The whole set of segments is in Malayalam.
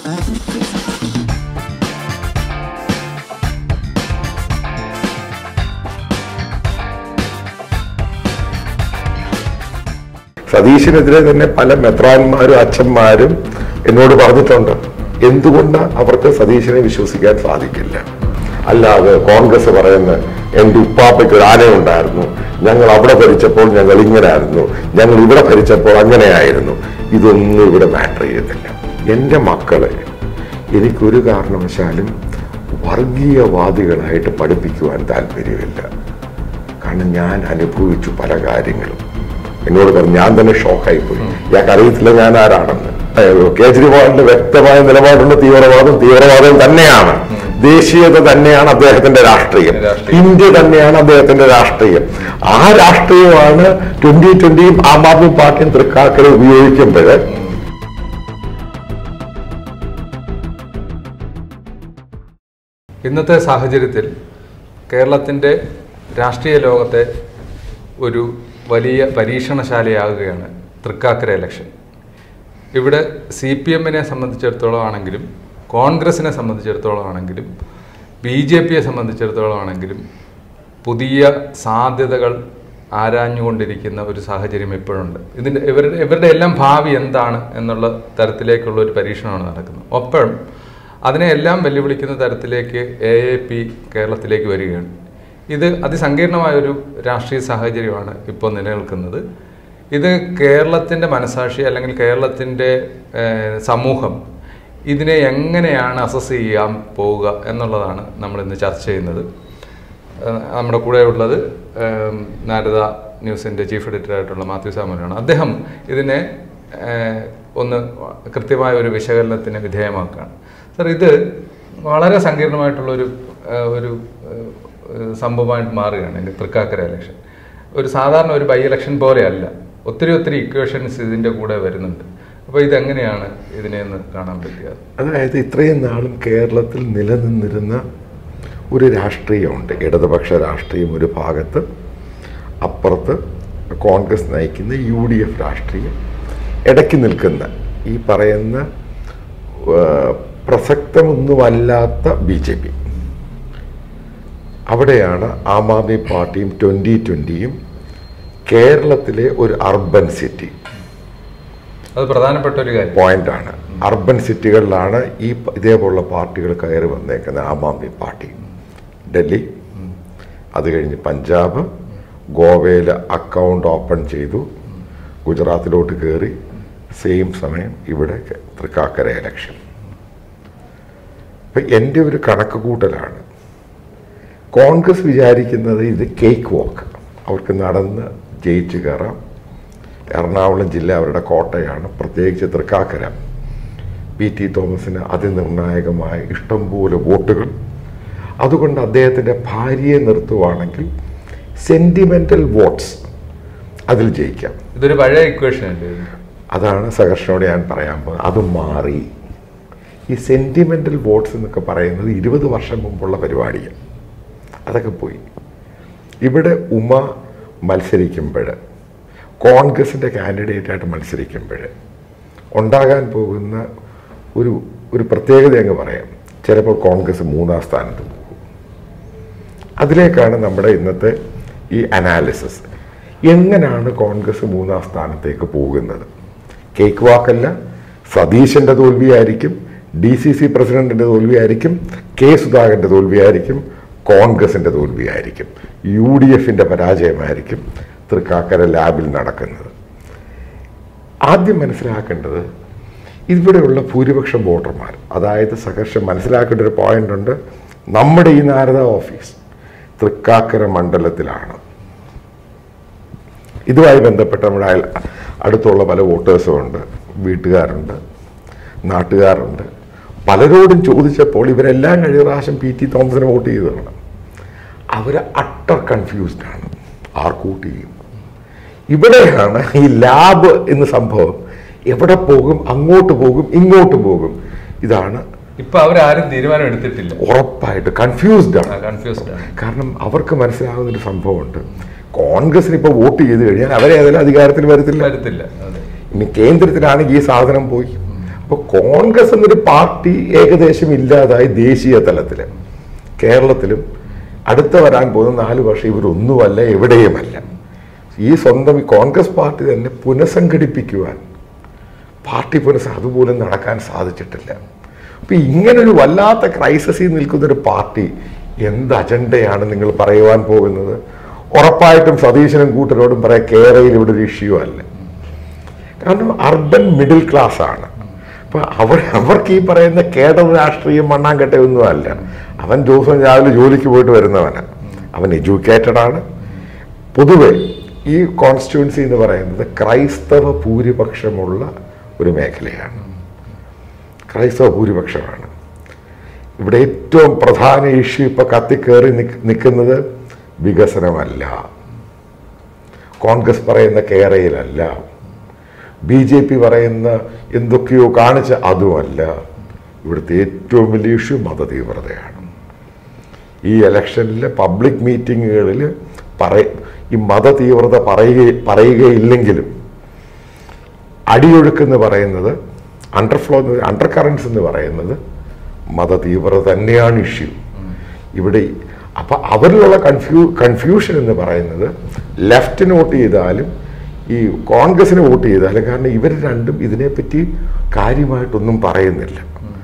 സതീശിനെതിരെ തന്നെ പല മെത്രാന്മാരും അച്ഛന്മാരും എന്നോട് പറഞ്ഞിട്ടുണ്ട് എന്തുകൊണ്ട് അവർക്ക് സതീശനെ വിശ്വസിക്കാൻ സാധിക്കില്ല അല്ലാതെ കോൺഗ്രസ് പറയുന്ന എന്റെ ഉപ്പാപ്പയ്ക്ക് ഒരു ആനയുണ്ടായിരുന്നു ഞങ്ങൾ അവിടെ ഭരിച്ചപ്പോൾ ഞങ്ങൾ ഇങ്ങനെയായിരുന്നു ഞങ്ങൾ ഇവിടെ ഭരിച്ചപ്പോൾ അങ്ങനെയായിരുന്നു ഇതൊന്നും ഇവിടെ മാറ്റർ ചെയ്യുന്നില്ല എൻ്റെ മക്കളെ എനിക്കൊരു കാരണവശാലും വർഗീയവാദികളായിട്ട് പഠിപ്പിക്കുവാൻ താല്പര്യമില്ല കാരണം ഞാൻ അനുഭവിച്ചു പല കാര്യങ്ങളും എന്നോട് പറഞ്ഞു ഞാൻ തന്നെ ഷോക്കായി പോയി ഇയാൾക്ക് അറിയത്തില്ല ഞാൻ ആരാണെന്ന് അയ്യോ, കേജ്രിവാളിന്റെ വ്യക്തമായ നിലപാടുള്ള തീവ്രവാദം തീവ്രവാദം തന്നെയാണ് ദേശീയത തന്നെയാണ് അദ്ദേഹത്തിന്റെ രാഷ്ട്രീയം രാഷ്ട്രീയം. ഇന്ത്യ തന്നെയാണ് അദ്ദേഹത്തിന്റെ രാഷ്ട്രീയം ആ രാഷ്ട്രീയമാണ് ട്വന്റി ട്വന്റിയും ആം ആദ്മി പാർട്ടിയും തൃക്കാക്കര ഉപയോഗിക്കുമ്പോൾ ഇന്നത്തെ സാഹചര്യത്തിൽ കേരളത്തിൻ്റെ രാഷ്ട്രീയ ലോകത്തെ ഒരു വലിയ പരീക്ഷണശാലയാകുകയാണ് തൃക്കാക്കര ഇലക്ഷൻ ഇവിടെ സി പി എമ്മിനെ സംബന്ധിച്ചിടത്തോളം ആണെങ്കിലും കോൺഗ്രസിനെ സംബന്ധിച്ചിടത്തോളം ആണെങ്കിലും ബി ജെ പിയെ സംബന്ധിച്ചിടത്തോളം ആണെങ്കിലും പുതിയ സാധ്യതകൾ ആരാഞ്ഞുകൊണ്ടിരിക്കുന്ന ഒരു സാഹചര്യം ഇപ്പോഴുണ്ട് ഇതിൻ്റെ ഇവരുടെ ഇവരുടെ എല്ലാം ഭാവി എന്താണ് എന്നുള്ള തരത്തിലേക്കുള്ള ഒരു പരീക്ഷണമാണ് നടക്കുന്നത് ഒപ്പം അതിനെ എല്ലാം വെല്ലുവിളിക്കുന്ന തരത്തിലേക്ക് എ എ പി കേരളത്തിലേക്ക് വരികയാണ് ഇത് അതിസങ്കീർണമായ ഒരു രാഷ്ട്രീയ സാഹചര്യമാണ് ഇപ്പോൾ നിലനിൽക്കുന്നത് ഇത് കേരളത്തിൻ്റെ മനസാക്ഷി അല്ലെങ്കിൽ കേരളത്തിൻ്റെ ഏഹ്, സമൂഹം ഇതിനെ എങ്ങനെയാണ് അസസ് ചെയ്യാൻ പോവുക എന്നുള്ളതാണ് നമ്മൾ ഇന്ന് ചർച്ച ചെയ്യുന്നത് ഏഹ്, നമ്മുടെ കൂടെ ഉള്ളത് ഏഹ്, നാരദ ന്യൂസിൻ്റെ ചീഫ് എഡിറ്ററായിട്ടുള്ള മാത്യു സാമുലാണ് അദ്ദേഹം ഇതിനെ ഏഹ്, ഒന്ന് കൃത്യമായ ഒരു വിശകലനത്തിന് വിധേയമാക്കുകയാണ് സർ ഇത് വളരെ സങ്കീർണമായിട്ടുള്ളൊരു ഏഹ്, ഒരു ഏഹ്, ഏഹ്, സംഭവമായിട്ട് മാറുകയാണ് ഈ തൃക്കാക്കര ഇലക്ഷൻ ഒരു സാധാരണ ഒരു ബൈ ഇലക്ഷൻ പോലെയല്ല ഒത്തിരി ഒത്തിരി ഇക്വേഷൻസ് ഇതിൻ്റെ കൂടെ വരുന്നുണ്ട് അപ്പോൾ ഇതെങ്ങനെയാണ് ഇതിനെയൊന്ന് കാണാൻ പറ്റിയത് അതായത് ഇത്രയും നാളും കേരളത്തിൽ നിലനിന്നിരുന്ന ഒരു രാഷ്ട്രീയമുണ്ട് ഇടതുപക്ഷ രാഷ്ട്രീയം ഒരു ഭാഗത്ത് അപ്പുറത്ത് കോൺഗ്രസ് നയിക്കുന്ന യു ഡി എഫ് രാഷ്ട്രീയം ഇടയ്ക്ക് നിൽക്കുന്ന ഈ പറയുന്ന ആ, പ്രസക്തമൊന്നുമല്ലാത്ത ബി ജെ പി അവിടെയാണ് ആം ആദ്മി പാർട്ടിയും ട്വൻ്റി ട്വൻ്റിയും കേരളത്തിലെ ഒരു അർബൻ സിറ്റി അത് പ്രധാനപ്പെട്ട ഒരു കാര്യം പോയിന്റാണ് അർബൻ സിറ്റികളിലാണ് ഈ പ- ഇതേപോലുള്ള പാർട്ടികൾ കയറി വന്നേക്കുന്നത് ആം ആദ്മി പാർട്ടി ഡൽഹി അത് കഴിഞ്ഞ് പഞ്ചാബ് ഗോവയിൽ അക്കൗണ്ട് ഓപ്പൺ ചെയ്തു ഗുജറാത്തിലോട്ട് കയറി സെയിം സമയം ഇവിടെ ക- തൃക്കാക്കര ഇലക്ഷൻ ഇപ്പം എൻ്റെ ഒരു കണക്ക് കൂട്ടലാണ് കോൺഗ്രസ് വിചാരിക്കുന്നത് ഇത് കേക്ക് വാക്ക് അവർക്ക് നടന്ന് ജയിച്ചു കയറാം എറണാകുളം ജില്ല അവരുടെ കോട്ടയാണ് പ്രത്യേകിച്ച് തൃക്കാക്കര പി ടി തോമസിന് അതിനിർണായകമായ ഇഷ്ടംപോലെ വോട്ടുകൾ അതുകൊണ്ട് അദ്ദേഹത്തിൻ്റെ ഭാര്യയെ നിർത്തുവാണെങ്കിൽ സെൻറ്റിമെൻ്റൽ വോട്ട്സ് അതിൽ ജയിക്കാം ഇതൊരു പഴയ ഇക്വേഷൻ അല്ലേ ഇത്? അതാണ് സഹർഷനോട് ഞാൻ പറയാൻ പോകുന്നത് അത് മാറി ഈ സെൻറ്റിമെൻ്റൽ വോട്ട്സ് എന്നൊക്കെ പറയുന്നത് ഇരുപത് വർഷം മുമ്പുള്ള പരിപാടിയാണ് അതൊക്കെ പോയി ഇവിടെ ഉമ മത്സരിക്കുമ്പോൾ കോൺഗ്രസിൻ്റെ കാൻഡിഡേറ്റായിട്ട് മത്സരിക്കുമ്പോൾ ഉണ്ടാകാൻ പോകുന്ന ഒരു ഒരു പ്രത്യേകത അങ്ങ് പറയാം ചിലപ്പോൾ കോൺഗ്രസ് മൂന്നാം സ്ഥാനത്ത് പോകും അതിലേക്കാണ് നമ്മുടെ ഇന്നത്തെ ഈ അനാലിസിസ് എങ്ങനെയാണ് കോൺഗ്രസ് മൂന്നാം സ്ഥാനത്തേക്ക് പോകുന്നത് കേക്ക് വാക്കല്ല സതീശന്റെ തോൽവിയായിരിക്കും ഡി സി സി പ്രസിഡന്റിന്റെ തോൽവിയായിരിക്കും കെ സുധാകരന്റെ തോൽവിയായിരിക്കും കോൺഗ്രസിന്റെ തോൽവിയായിരിക്കും യു ഡി എഫിന്റെ പരാജയമായിരിക്കും തൃക്കാക്കര ലാബിൽ നടക്കുന്നത് ആദ്യം മനസ്സിലാക്കേണ്ടത് ഇവിടെയുള്ള ഭൂരിപക്ഷം വോട്ടർമാർ അതായത് സഹർഷം മനസ്സിലാക്കേണ്ട ഒരു പോയിന്റ് ഉണ്ട് നമ്മുടെ ഈ നാരദ ഓഫീസ് തൃക്കാക്കര മണ്ഡലത്തിലാണ് ഇതുമായി ബന്ധപ്പെട്ട് നമ്മുടെ അയൽ അടുത്തുള്ള പല വോട്ടേഴ്സും ഉണ്ട് വീട്ടുകാരുണ്ട് നാട്ടുകാരുണ്ട് പലരോടും ചോദിച്ചപ്പോൾ ഇവരെല്ലാം കഴിഞ്ഞ പ്രാവശ്യം പി ടി തോമസിന് വോട്ട് ചെയ്തതാണ് അവർ അട്ടർ കൺഫ്യൂസ്ഡ് ആണ് ആർക്ക് വോട്ട് ചെയ്യും ഇവിടെയാണ് ഈ ലാബ് എന്ന സംഭവം എവിടെ പോകും അങ്ങോട്ട് പോകും ഇങ്ങോട്ട് പോകും ഇതാണ് ഇപ്പൊ അവരാരും തീരുമാനം എടുത്തിട്ടില്ല ഉറപ്പായിട്ട് കൺഫ്യൂസ്ഡ് ആണ് കൺഫ്യൂസ്ഡ് ആണ് കാരണം അവർക്ക് മനസ്സിലാകുന്ന ഒരു സംഭവമുണ്ട് കോൺഗ്രസിന് ഇപ്പോൾ വോട്ട് ചെയ്ത് കഴിഞ്ഞാൽ അവരെ ഏതായാലും അധികാരത്തിൽ വരത്തില്ല വരത്തില്ല അതെ ഇനി കേന്ദ്രത്തിലാണെങ്കിൽ ഈ സാധനം പോയി അപ്പോൾ കോൺഗ്രസ് എന്നൊരു പാർട്ടി ഏകദേശം ഇല്ലാതായി ദേശീയ തലത്തിൽ കേരളത്തിലും അടുത്ത വരാൻ പോകുന്ന നാല് വർഷം ഇവരൊന്നുമല്ല എവിടെയുമല്ല ഈ സ്വന്തം ഈ കോൺഗ്രസ് പാർട്ടി തന്നെ പുനഃസംഘടിപ്പിക്കുവാൻ പാർട്ടി പുനഃസ അതുപോലും നടക്കാൻ സാധിച്ചിട്ടില്ല അപ്പൊ ഇങ്ങനൊരു വല്ലാത്ത ക്രൈസിസിൽ നിൽക്കുന്ന ഒരു പാർട്ടി എന്ത് അജണ്ടയാണ് നിങ്ങൾ പറയുവാൻ പോകുന്നത് ഉറപ്പായിട്ടും സതീശനും കൂട്ടരോടും പറയാം കേരളയിൽ ഇവിടെ ഒരു ഇഷ്യൂ അല്ല കാരണം അർബൻ മിഡിൽ ക്ലാസ് ആണ് അപ്പൊ അവർ അവർക്ക് ഈ പറയുന്ന കേഡർ രാഷ്ട്രീയം മണ്ണാങ്കട്ടയൊന്നും അല്ല അവൻ ദിവസം രാവിലെ ജോലിക്ക് പോയിട്ട് വരുന്നവനാണ് അവൻ എഡ്യൂക്കേറ്റഡ് ആണ് പൊതുവെ ഈ കോൺസ്റ്റിറ്റ്യുവൻസി എന്ന് പറയുന്നത് ക്രൈസ്തവ ഭൂരിപക്ഷമുള്ള ഒരു മേഖലയാണ് ക്രൈസ്തവ ഭൂരിപക്ഷമാണ് ഇവിടെ ഏറ്റവും പ്രധാന ഇഷ്യൂ ഇപ്പൊ കത്തിക്കേറി നിക്ക് നിൽക്കുന്നത് വികസനമല്ല കോൺഗ്രസ് പറയുന്ന കേരളയിലല്ല ബി ജെ പി പറയുന്ന എന്തൊക്കെയോ കാണിച്ച അതുമല്ല ഇവിടുത്തെ ഏറ്റവും വലിയ ഇഷ്യൂ മതതീവ്രതയാണ് ഈ ഇലക്ഷനിലെ പബ്ലിക് മീറ്റിങ്ങുകളിൽ പറയ ഈ മതതീവ്രത പറയുക പറയുകയില്ലെങ്കിലും അടിയൊഴുക്കെന്ന് പറയുന്നത് അണ്ടർഫ്ലോ അണ്ടർ കറൻസ് എന്ന് പറയുന്നത് മതതീവ്രത തന്നെയാണ് ഇഷ്യൂ ഇവിടെ അപ്പൊ അവരിലുള്ള കൺഫ്യൂ കൺഫ്യൂഷൻ എന്ന് പറയുന്നത് ലെഫ്റ്റിന് വോട്ട് ചെയ്താലും ഈ കോൺഗ്രസിന് വോട്ട് ചെയ്താലും കാരണം ഇവർ രണ്ടും ഇതിനെപ്പറ്റി കാര്യമായിട്ടൊന്നും പറയുന്നില്ല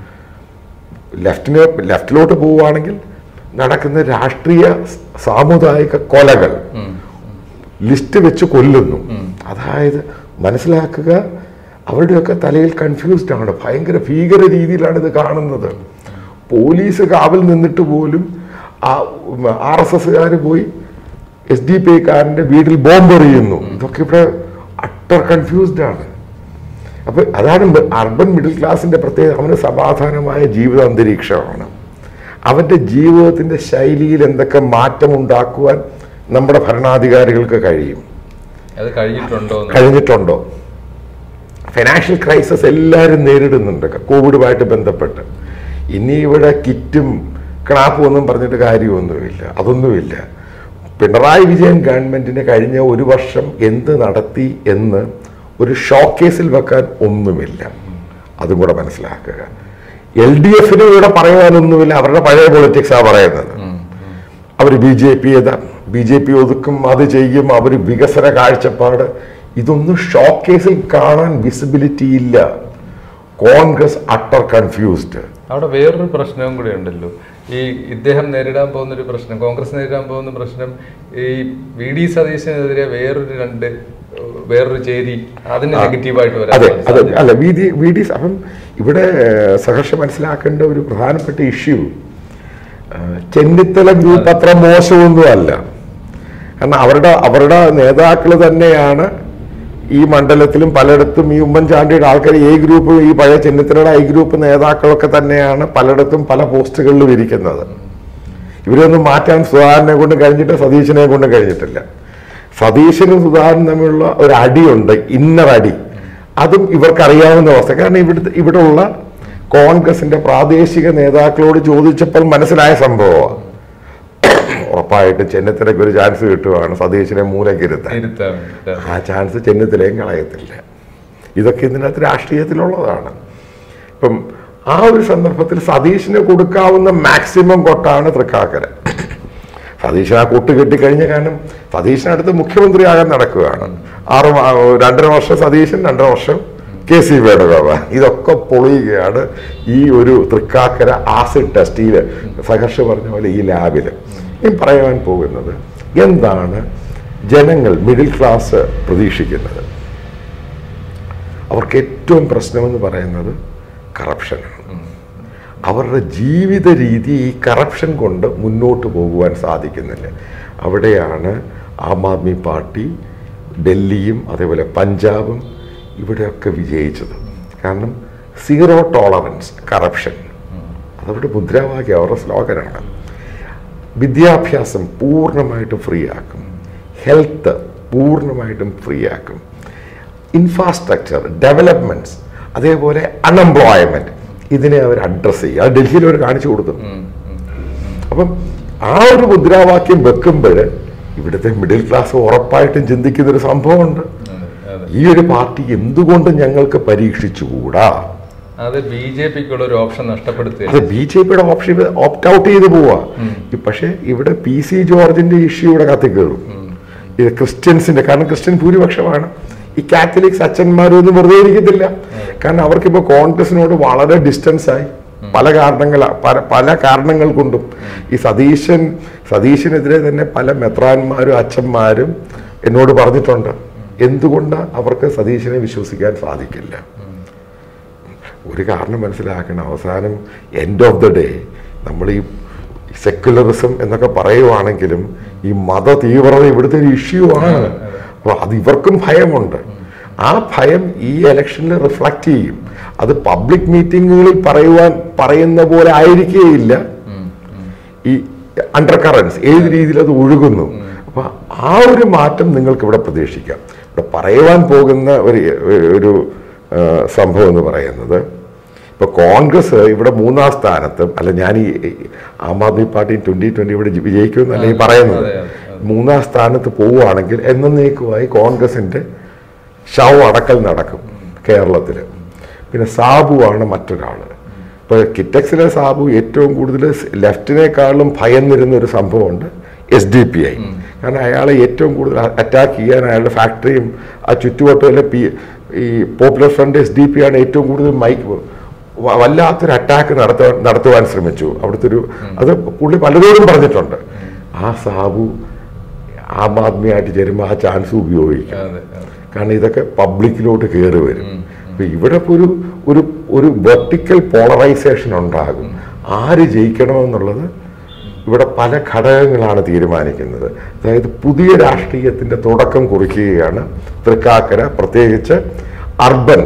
ലെഫ്റ്റിന് ലെഫ്റ്റിലോട്ട് പോവുകയാണെങ്കിൽ നടക്കുന്ന രാഷ്ട്രീയ സാമുദായിക കൊലകൾ ലിസ്റ്റ് വെച്ച് കൊല്ലുന്നു അതായത് മനസ്സിലാക്കുക അവരുടെയൊക്കെ തലയിൽ കൺഫ്യൂസ്ഡ് ആണ് ഭയങ്കര ഭീകര രീതിയിലാണ് ഇത് കാണുന്നത് പോലീസ് കാവൽ നിന്നിട്ട് പോലും ആ ആർ എസ് എസ്സുകാർ പോയി എസ് ഡി പി കാരൻ്റെ വീട്ടിൽ ബോംബ് എറിയുന്നു ഇതൊക്കെ ഇവിടെ അട്ടർ കൺഫ്യൂസ്ഡ് ആണ് അപ്പൊ അതാണ് അർബൻ മിഡിൽ ക്ലാസിന്റെ പ്രത്യേകത അവന് സമാധാനമായ ജീവിത അന്തരീക്ഷമാണ് അവന്റെ ജീവിതത്തിന്റെ ശൈലിയിൽ എന്തൊക്കെ മാറ്റം ഉണ്ടാക്കുവാൻ നമ്മുടെ ഭരണാധികാരികൾക്ക് കഴിയും അത് കഴിഞ്ഞിട്ടുണ്ടോ എന്ന് കഴിഞ്ഞിട്ടുണ്ടോ ഫിനാൻഷ്യൽ ക്രൈസിസ് എല്ലാവരും നേരിടുന്നുണ്ട് കോവിഡുമായിട്ട് ബന്ധപ്പെട്ട് ഇനി ഇവിടെ കിറ്റും ക്ലാപ്പും ഒന്നും പറഞ്ഞിട്ട് കാര്യമൊന്നുമില്ല അതൊന്നുമില്ല പിണറായി വിജയൻ ഗവൺമെന്റിന് കഴിഞ്ഞ ഒരു വർഷം എന്ത് നടത്തി എന്ന് ഒരു ഷോക്കേസിൽ വെക്കാൻ ഒന്നുമില്ല അതും കൂടെ മനസ്സിലാക്കുക എൽ ഡി എഫിന് ഇവിടെ പറയാനൊന്നുമില്ല അവരുടെ പഴയ പൊളിറ്റിക്സാണ് പറയുന്നത് അവർ B J P B J P ഒതുക്കും അത് ചെയ്യും അവർ വികസന കാഴ്ചപ്പാട് ഇതൊന്നും ഷോക്കേസിൽ കാണാൻ വിസിബിലിറ്റി ഇല്ല കോൺഗ്രസ് അട്ടർ കൺഫ്യൂസ്ഡ് അവിടെ വേറൊരു പ്രശ്നവും കൂടി ഉണ്ടല്ലോ ഈ ഇദ്ദേഹം നേരിടാൻ പോകുന്ന ഒരു പ്രശ്നം കോൺഗ്രസ് നേരിടാൻ പോകുന്ന പ്രശ്നം ഈ വി ഡി സതീശനെതിരെ വേറൊരു രണ്ട് ഏഹ്, വേറൊരു ചേരി അതിന് നെഗറ്റീവായിട്ട് വരാൻ അതെ അതെ സാധ്യത. അല്ല വി ഡി വി ഡി അപ്പം ഇവിടെ ഏഹ്, സഹർഷം മനസ്സിലാക്കേണ്ട ഒരു പ്രധാനപ്പെട്ട ഇഷ്യൂ ചെന്നിത്തല ഗ്രൂപ്പ് അത്ര മോശമൊന്നും അല്ല കാരണം അവരുടെ അവരുടെ നേതാക്കൾ തന്നെയാണ് ഈ മണ്ഡലത്തിലും പലയിടത്തും ഈ ഉമ്മൻചാണ്ടിയുടെ ആൾക്കാർ എ ഗ്രൂപ്പ് ഈ പഴയ ചെന്നിത്തലയുടെ ഐ ഗ്രൂപ്പ് നേതാക്കളൊക്കെ തന്നെയാണ് പലയിടത്തും പല പോസ്റ്റുകളിലും ഇരിക്കുന്നത് ഇവരൊന്നും മാറ്റാൻ സുധാകരനെ കൊണ്ട് കഴിഞ്ഞിട്ട് സതീശനെ കൊണ്ട് കഴിഞ്ഞിട്ടില്ല സതീശനും സുധാകരനും തമ്മിലുള്ള ഒരു അടിയുണ്ട് ഇന്നർ അടി അതും ഇവർക്ക് അറിയാവുന്ന അവസ്ഥ കാരണം ഇവിടുത്തെ ഇവിടെ ഉള്ള കോൺഗ്രസിന്റെ പ്രാദേശിക നേതാക്കളോട് ചോദിച്ചപ്പോൾ മനസ്സിലായ സംഭവമാണ് ഉറപ്പായിട്ടും ചെന്നിത്തലയ്ക്ക് ഒരു ചാൻസ് കിട്ടുവാണ് സതീശനെ മൂലക്കിരുത്താൻ തിരുത്താൻ വേണ്ടിയിട്ട് ആ ചാൻസ് ചെന്നിത്തലയും കളയത്തില്ല ഇതൊക്കെ ഇതിനകത്ത് രാഷ്ട്രീയത്തിലുള്ളതാണ് ഇപ്പം ആ ഒരു സന്ദർഭത്തിൽ സതീഷിന് കൊടുക്കാവുന്ന മാക്സിമം കൊട്ടാണ് തൃക്കാക്കര സതീശൻ ആ കൊട്ട് കെട്ടിക്കഴിഞ്ഞ കാരണം സതീശനടുത്ത് മുഖ്യമന്ത്രിയാകാൻ നടക്കുകയാണ് ആറ് മാ- രണ്ടര വർഷം സതീശൻ രണ്ടര വർഷം കെ സി വേണുഗോപാൽ ഇതൊക്കെ പൊളിയുകയാണ് ഈ ഒരു തൃക്കാക്കര ആസിഡ് ടെസ്റ്റില് സഹർഷ് പറഞ്ഞ പോലെ ഈ ലാബില് ഈ പറയാൻ പോകുന്നത് എന്താണ് ജനങ്ങൾ മിഡിൽ ക്ലാസ് പ്രതീക്ഷിക്കുന്നത് അവർക്ക് ഏറ്റവും പ്രശ്നമെന്ന് പറയുന്നത് കറപ്ഷനാണ് അവരുടെ ജീവിത രീതി ഈ കറപ്ഷൻ കൊണ്ട് മുന്നോട്ട് പോകുവാൻ സാധിക്കുന്നില്ല അവിടെയാണ് ആം ആദ്മി പാർട്ടി ഡൽഹിയും അതേപോലെ പഞ്ചാബും ഇവിടെയൊക്കെ വിജയിച്ചത് കാരണം സീറോ ടോളറൻസ് കറപ്ഷൻ അതവരുടെ മുദ്രാവാക്യം അവരുടെ സ്ലോഗനാണ് വിദ്യാഭ്യാസം പൂർണ്ണമായിട്ടും ഫ്രീ ആക്കും ഹെൽത്ത് പൂർണ്ണമായിട്ടും ഫ്രീ ആക്കും ഇൻഫ്രാസ്ട്രക്ചർ ഡെവലപ്മെന്റ്സ് അതേപോലെ അൺഎംപ്ലോയ്മെന്റ് ഇതിനെ അവർ അഡ്രസ്സ് ചെയ്യും അത് ഡൽഹിയിൽ അവർ കാണിച്ചു കൊടുത്തു അപ്പം ആ ഒരു മുദ്രാവാക്യം വെക്കുമ്പോൾ ഇവിടുത്തെ മിഡിൽ ക്ലാസ് ഉറപ്പായിട്ടും ചിന്തിക്കുന്ന ഒരു സംഭവമുണ്ട് അതെ, അതെ. ഈ ഒരു പാർട്ടി എന്തുകൊണ്ട് ഞങ്ങൾക്ക് പരീക്ഷിച്ചുകൂടാ അത് ബി ജെ പിക്കുള്ള ഒരു ഓപ്ഷൻ നഷ്ടപ്പെടുത്തുക അത് ബി ജെ പിയുടെ ഓപ്ഷൻ ഓപ്റ്റ് ഔട്ട് ചെയ്ത് പോവാ ഈ പക്ഷേ ഇവിടെ പി സി ജോർജിന്റെ ഇഷ്യൂ ഇവിടെ കത്തിക്കേറും ഇത് ക്രിസ്ത്യൻസിന്റെ കാരണം ക്രിസ്ത്യൻ ഭൂരിപക്ഷമാണ് ഈ കാത്തലിക്സ് അച്ഛന്മാരും ഒന്നും വെറുതെ ഇരിക്കത്തില്ല കാരണം അവർക്കിപ്പോ കോൺഗ്രസിനോട് വളരെ ഡിസ്റ്റൻസ് ആയി പല കാരണങ്ങൾ പല പല കാരണങ്ങൾ കൊണ്ടും ഈ സതീശൻ സതീശനെതിരെ തന്നെ പല മെത്രാന്മാരും അച്ഛന്മാരും എന്നോട് പറഞ്ഞിട്ടുണ്ട് എന്തുകൊണ്ട് അവർക്ക് സതീശനെ വിശ്വസിക്കാൻ സാധിക്കില്ല ഒരു കാരണം മനസ്സിലാക്കണം അവസാനം എൻഡ് ഓഫ് ദ ഡേ നമ്മൾ ഈ സെക്യുലറിസം എന്നൊക്കെ പറയുവാണെങ്കിലും ഈ മത തീവ്രത ഇവിടുത്തെ ഒരു ഇഷ്യൂ ആണ് അപ്പോൾ അത് ഇവർക്കും ഭയമുണ്ട് ആ ഭയം ഈ ഇലക്ഷനിൽ റിഫ്ലക്റ്റ് ചെയ്യും അത് പബ്ലിക് മീറ്റിങ്ങുകളിൽ പറയുവാൻ പറയുന്ന പോലെ ആയിരിക്കുകയില്ല ഈ അണ്ടർ കറൻസ് ഏത് രീതിയിൽ അത് ഒഴുകുന്നു അപ്പൊ ആ ഒരു മാറ്റം നിങ്ങൾക്ക് ഇവിടെ പ്രതീക്ഷിക്കാം ഇവിടെ പറയുവാൻ പോകുന്ന ഒരു ഒരു ആ, സംഭവം എന്ന് പറയുന്നത് ഇപ്പൊ കോൺഗ്രസ് ഇവിടെ മൂന്നാം സ്ഥാനത്ത് അല്ല ഞാൻ ഈ ആം ആദ്മി പാർട്ടി ട്വന്റി ട്വന്റി ഇവിടെ ജി- വിജയിക്കുമെന്നല്ല ഈ പറയുന്നത് അതെ, അതെ, മൂന്നാം സ്ഥാനത്ത് പോവുകയാണെങ്കിൽ എന്നേക്കുമായി കോൺഗ്രസിന്റെ ശവ അടക്കൽ നടക്കും കേരളത്തിൽ പിന്നെ സാബുവാണ് മറ്റൊരാൾ ഇപ്പോൾ കിറ്റക്സിലെ സാബു ഏറ്റവും കൂടുതൽ ലെഫ്റ്റിനേക്കാളും ഭയന്നിരുന്ന ഒരു സംഭവമുണ്ട് എസ് ഡി പി ഐ കാരണം അയാളെ ഏറ്റവും കൂടുതൽ അറ്റാക്ക് ചെയ്യാൻ അയാളുടെ ഫാക്ടറിയും ആ ചുറ്റുവട്ടത്തിലെ പി ഈ Popular Front S D P ആണ് ഏറ്റവും കൂടുതൽ മൈക്ക് വ- വല്ലാത്തൊരു അറ്റാക്ക് നടത്തുവാൻ നടത്തുവാൻ ശ്രമിച്ചു അവിടുത്തെ ഒരു അത് പുള്ളി പലരോടും പറഞ്ഞിട്ടുണ്ട് ആ സാബു ആം ആദ്മിയായിട്ട് ചേരുമ്പോൾ ആ ചാൻസ് ഉപയോഗിക്കും അതെ അതെ. കാരണം ഇതൊക്കെ പബ്ലിക്കിലോട്ട് കയറി വരും അപ്പൊ ഇവിടെ ഇപ്പൊ ഒരു ഒരു ഒരു വെർട്ടിക്കൽ പോളറൈസേഷൻ ഉണ്ടാകും ആര് ജയിക്കണമെന്നുള്ളത് ഇവിടെ പല ഘടകങ്ങളാണ് തീരുമാനിക്കുന്നത് അതായത് പുതിയ രാഷ്ട്രീയത്തിന്റെ തുടക്കം കുറിക്കുകയാണ് തൃക്കാക്കര പ്രത്യേകിച്ച് അർബൻ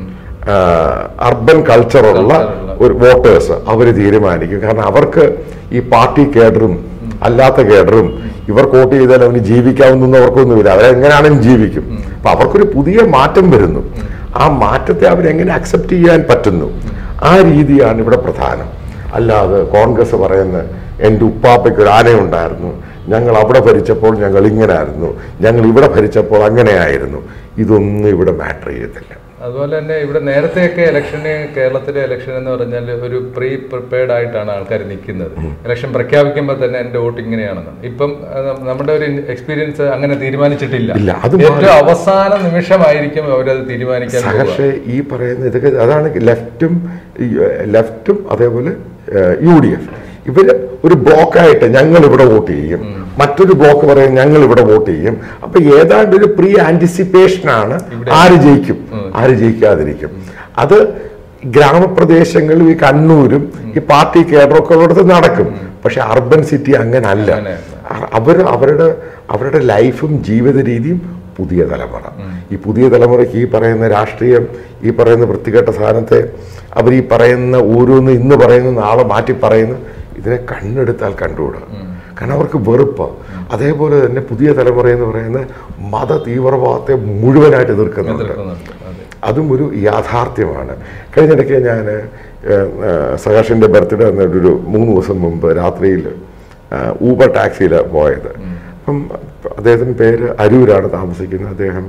അർബൻ കൾച്ചറുള്ള ഒരു വോട്ടേഴ്സ് അവർ തീരുമാനിക്കും കാരണം അവർക്ക് ഈ പാർട്ടി കേഡറും അല്ലാത്ത കേഡറും ഇവർക്ക് വോട്ട് ചെയ്താൽ അവന് ജീവിക്കാവുന്ന അവർക്കൊന്നുമില്ല അവരെങ്ങനെയാണെങ്കിലും ജീവിക്കും അപ്പൊ അവർക്കൊരു പുതിയ മാറ്റം വരുന്നു ആ മാറ്റത്തെ അവരെങ്ങനെ അക്സെപ്റ്റ് ചെയ്യാൻ പറ്റുന്നു ആ രീതിയാണ് ഇവിടെ പ്രധാനം അല്ലാതെ കോൺഗ്രസ് പറയുന്ന എൻ്റെ ഉപ്പാപ്പയ്ക്ക് ഒരു ആനയുണ്ടായിരുന്നു ഞങ്ങൾ അവിടെ ഭരിച്ചപ്പോൾ ഞങ്ങൾ ഇങ്ങനായിരുന്നു ഞങ്ങൾ ഇവിടെ ഭരിച്ചപ്പോൾ അങ്ങനെയായിരുന്നു ഇതൊന്നും ഇവിടെ മാറ്റർ ചെയ്യത്തില്ല അതുപോലെ തന്നെ ഇവിടെ നേരത്തെയൊക്കെ ഇലക്ഷന് കേരളത്തിലെ ഇലക്ഷൻ എന്ന് പറഞ്ഞാൽ ഒരു പ്രീ പ്രിപ്പയർഡ് ആയിട്ടാണ് ആൾക്കാർ നിൽക്കുന്നത് ഇലക്ഷൻ പ്രഖ്യാപിക്കുമ്പോൾ തന്നെ എന്റെ വോട്ട് ഇങ്ങനെയാണെന്ന് ഇപ്പം അത് നമ്മുടെ ഒരു എക്സ്പീരിയൻസ് അങ്ങനെ തീരുമാനിച്ചിട്ടില്ല ഇല്ല, അത് ഏറ്റവും അവസാന നിമിഷമായിരിക്കും അവരത് തീരുമാനിക്കാൻ പോകുക. സഹർഷെ ഈ പറയുന്ന ഇതൊക്കെ അതാണ് ലെഫ്റ്റും ലെഫ്റ്റും അതേപോലെ യു ഡി എഫ് ഇവര് ഒരു ബ്ലോക്കായിട്ട് ഞങ്ങൾ ഇവിടെ വോട്ട് ചെയ്യും മറ്റൊരു ബ്ലോക്ക് പറയും ഞങ്ങൾ ഇവിടെ വോട്ട് ചെയ്യും അപ്പൊ ഏതാണ്ട് ഒരു പ്രീ ആന്റിസിപ്പേഷൻ ആണ് ആര് ജയിക്കും ആര് ജയിക്കാതിരിക്കും അത് ഗ്രാമപ്രദേശങ്ങളിലും ഈ കണ്ണൂരും ഈ പാർട്ടി കേഡറൊക്കെ ഉള്ളിടത്ത് നടക്കും പക്ഷെ അർബൻ സിറ്റി അങ്ങനെ അല്ല അങ്ങനെയല്ല. അവർ അവരുടെ അവരുടെ ലൈഫും ജീവിത രീതിയും പുതിയ തലമുറ ഈ പുതിയ തലമുറയ്ക്ക് ഈ പറയുന്ന രാഷ്ട്രീയം ഈ പറയുന്ന വൃത്തികെട്ട സാധനത്തെ അവർ ഈ പറയുന്ന ഓരോന്ന് ഇന്ന് പറയുന്ന നാളെ മാറ്റി പറയുന്നു ഇതിനെ കണ്ണെടുത്താൽ കണ്ടുകൂടാ കാരണം അവർക്ക് വെറുപ്പ് അതേപോലെ തന്നെ പുതിയ തലമുറ എന്ന് പറയുന്ന മത തീവ്രവാദത്തെ മുഴുവനായിട്ട് എതിർക്കുന്നുണ്ട് എതിർക്കുന്നുണ്ട്. അതെ. അതും ഒരു യാഥാർത്ഥ്യമാണ് കഴിഞ്ഞിടയ്ക്ക് ഞാൻ സകാഷിൻ്റെ ബർത്ത്ഡേ എന്നൊരു മൂന്ന് ദിവസം മുമ്പ് രാത്രിയിൽ ഊബർ ടാക്സിയിൽ പോയത് അപ്പം അദ്ദേഹത്തിൻ്റെ പേര് അരൂരാണ് താമസിക്കുന്നത് അദ്ദേഹം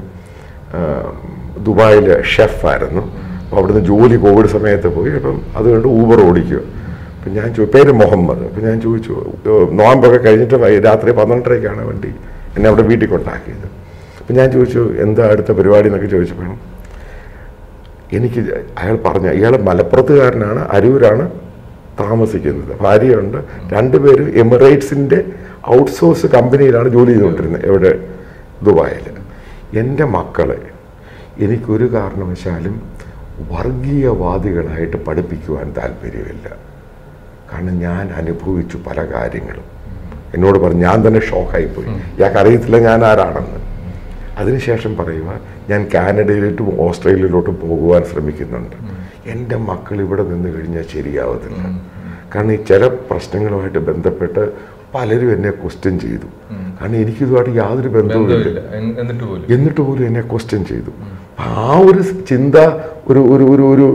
ദുബായിൽ ഷെഫായിരുന്നു അപ്പോൾ അവിടുന്ന് ജോലി കോവിഡ് സമയത്ത് പോയി അപ്പം അതുകൊണ്ട് ഊബർ ഓടിക്കുക അപ്പം ഞാൻ ചോ പേര് മുഹമ്മദ് അപ്പം ഞാൻ ചോദിച്ചു ഏഹ്, നോമ്പൊക്കെ കഴിഞ്ഞിട്ട് വൈ- രാത്രി പന്ത്രണ്ടരയ്ക്കാണ് വണ്ടി എന്നെ അവിടെ വീട്ടിൽ കൊണ്ടാക്കിയത് അപ്പം ഞാൻ ചോദിച്ചു എന്താ അടുത്ത പരിപാടി എന്നൊക്കെ ചോദിച്ചപ്പോഴും എനിക്ക് അയാൾ പറഞ്ഞ ഇയാൾ മലപ്പുറത്തുകാരനാണ് അരൂരാണ് താമസിക്കുന്നത് ഭാര്യയുണ്ട് രണ്ടുപേരും എമിറേറ്റ്സിൻ്റെ ഔട്ട്സോഴ്സ് കമ്പനിയിലാണ് ജോലി ചെയ്തുകൊണ്ടിരുന്നത് എവിടെ ദുബായിൽ എൻ്റെ മക്കളെ എനിക്കൊരു കാരണവശാലും വർഗീയവാദികളായിട്ട് പഠിപ്പിക്കുവാൻ താല്പര്യമില്ല കാരണം ഞാൻ അനുഭവിച്ചു പല കാര്യങ്ങളും എന്നോട് പറഞ്ഞു ഞാൻ തന്നെ ഷോക്കായിപ്പോയി ഇയാൾക്ക് അറിയത്തില്ല ഞാൻ ആരാണെന്ന് അതിനുശേഷം പറയുക ഞാൻ കാനഡയിലോട്ടും ഓസ്ട്രേലിയയിലോട്ടും പോകുവാൻ ശ്രമിക്കുന്നുണ്ട് എൻ്റെ മക്കൾ ഇവിടെ നിന്ന് കഴിഞ്ഞാൽ ശരിയാവത്തില്ല കാരണം ഈ ചില പ്രശ്നങ്ങളുമായിട്ട് ബന്ധപ്പെട്ട് പലരും എന്നെ ക്വസ്റ്റ്യൻ ചെയ്തു കാരണം എനിക്കിതുമായിട്ട് യാതൊരു ബന്ധവുമില്ല ബന്ധമില്ല എൻ- എന്നിട്ട് പോലും എന്നിട്ട് പോലും എന്നെ ക്വസ്റ്റ്യൻ ചെയ്തു ആ ഒരു ചിന്ത ഒരു ഒരു ഒരു ഒരു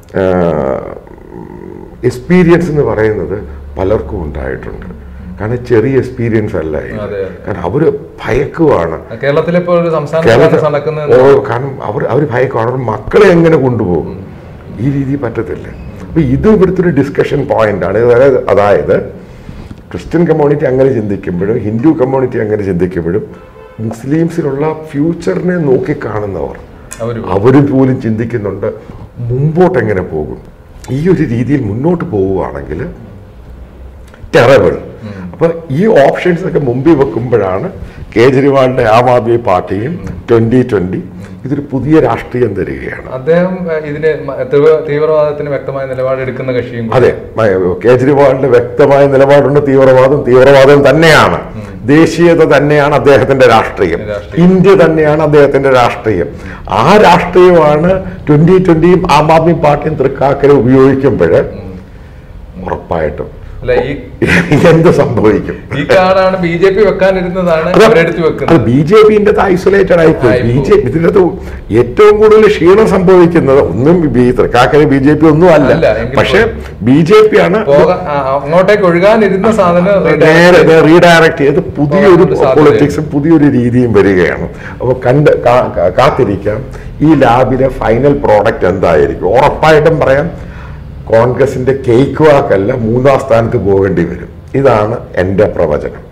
എക്സ്പീരിയൻസ് എന്ന് പറയുന്നത് പലർക്കും ഉണ്ടായിട്ടുണ്ട് കാരണം ചെറിയ എക്സ്പീരിയൻസ് അല്ല ഇത് അതെ, അതെ. കാരണം അവര് ഭയക്കുവാണ് കേരളത്തിലെ ഇപ്പോൾ ഒരു സംസ്ഥാന കേരളത്തിൽ നടക്കുന്നത് ഓ കാരണം അവർ അവർ ഭയക്കുവാണ് അവർ മക്കളെ എങ്ങനെ കൊണ്ടുപോകും ഈ രീതി പറ്റത്തില്ല അപ്പൊ ഇത് ഇവിടുത്തെ ഒരു ഡിസ്കഷൻ പോയിന്റ് ആണ് അതായത് അതായത് ക്രിസ്ത്യൻ കമ്മ്യൂണിറ്റി അങ്ങനെ ചിന്തിക്കുമ്പോഴും ഹിന്ദു കമ്മ്യൂണിറ്റി അങ്ങനെ ചിന്തിക്കുമ്പോഴും മുസ്ലിംസിലുള്ള ഫ്യൂച്ചറിനെ നോക്കിക്കാണുന്നവർ അവർ അവർ പോലും ചിന്തിക്കുന്നുണ്ട് മുമ്പോട്ട് എങ്ങനെ പോകും ഈ ഒരു രീതിയിൽ മുന്നോട്ട് പോവുകയാണെങ്കിൽ ടെറബിൾ അപ്പൊ ഈ ഓപ്ഷൻസ് ഒക്കെ മുമ്പിൽ വെക്കുമ്പോഴാണ് കേജ്രിവാളിന്റെ ആം ആദ്മി പാർട്ടിയും ട്വന്റി ട്വന്റി ഇതൊരു പുതിയ രാഷ്ട്രീയം തരികയാണ് അദ്ദേഹം ഏഹ്, ഇതിന് മ- തീവ്ര- തീവ്രവാദത്തിന് വ്യക്തമായ നിലപാടെടുക്കുന്ന കക്ഷിയും കൂടി. അതെ മ- കേജ്രിവാളിന്റെ വ്യക്തമായ നിലപാടുണ്ട് തീവ്രവാദം തീവ്രവാദം തന്നെയാണ് ദേശീയത തന്നെയാണ് അദ്ദേഹത്തിന്റെ രാഷ്ട്രീയം രാഷ്ട്രീയം. ഇന്ത്യ തന്നെയാണ് അദ്ദേഹത്തിന്റെ രാഷ്ട്രീയം ആ രാഷ്ട്രീയമാണ് ട്വന്റി ട്വന്റിയും ആം ആദ്മി പാർട്ടിയും തൃക്കാക്കര ഉപയോഗിക്കുമ്പോൾ ഉറപ്പായിട്ടും അല്ല ഈ എന്ത് സംഭവിക്കും ഈ കാർഡാണ് ബി ജെ പി വെക്കാനിരുന്നതാണ് അവരെടുത്ത് അത് വെക്കുന്നത് ബി ജെ പിന്റെ ഐസൊലേറ്റഡ് ആയിപ്പോയി ആയിപ്പോയി. ബി ജെ ഇതിനകത്ത് ഏറ്റവും കൂടുതൽ ക്ഷീണം സംഭവിക്കുന്നത് ഒന്നും B Thrikkakara B J P ഒന്നും അല്ല അല്ല, എങ്കിൽ പക്ഷെ ബി ജെ പി ആണ് പോകാൻ ആ, അങ്ങോട്ടേക്ക് ഒഴുകാനിരുന്ന സാധനം നേരെ റീഡയറക്ട് ചെയ്ത് പുതിയൊരു പോകാനുള്ള സാധ്യത. പൊളിറ്റിക്സും പുതിയൊരു രീതിയും വരികയാണ് അപ്പോൾ കണ്ട് കാ- കാ- കാത്തിരിക്കാം ഈ ലാബിലെ ഫൈനൽ പ്രോഡക്റ്റ് എന്തായിരിക്കും ഉറപ്പായിട്ടും പറയാം കോൺഗ്രസിന്റെ കേക്ക് വാക്കല്ല മൂന്നാം സ്ഥാനത്ത് പോകേണ്ടി വരും ഇതാണ് എൻ്റെ പ്രവചനം